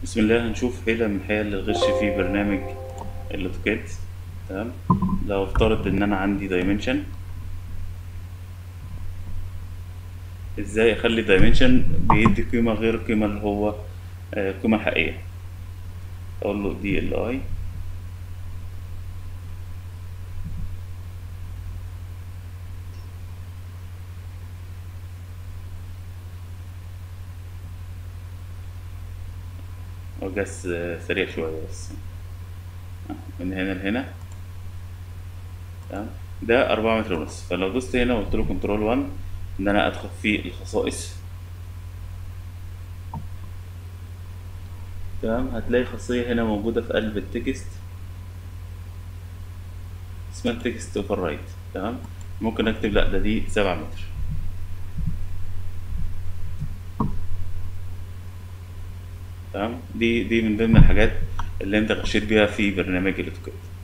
بسم الله هنشوف حيلة من حيل الغش في برنامج الاوتوكاد تمام لو افترض ان انا عندي دايمنشن ازاي اخلي دايمنشن بيدي قيمة غير القيمة اللي هو آه، القيمة الحقيقية اقول له دي ال اي وجس سريع شوية بس آه، من هنا لهنا تمام ده أربعة متر ونص فلو دوست هنا وقلت له كنترول 1 إن أنا أدخل في الخصائص تمام هتلاقي خاصية هنا موجودة في قلب التكست اسمها تكست اوفر رايت تمام ممكن اكتب لا ده دي سبعة متر تمام دي دي من ضمن الحاجات اللي انت غشيت بيها في برنامج الاوتوكاد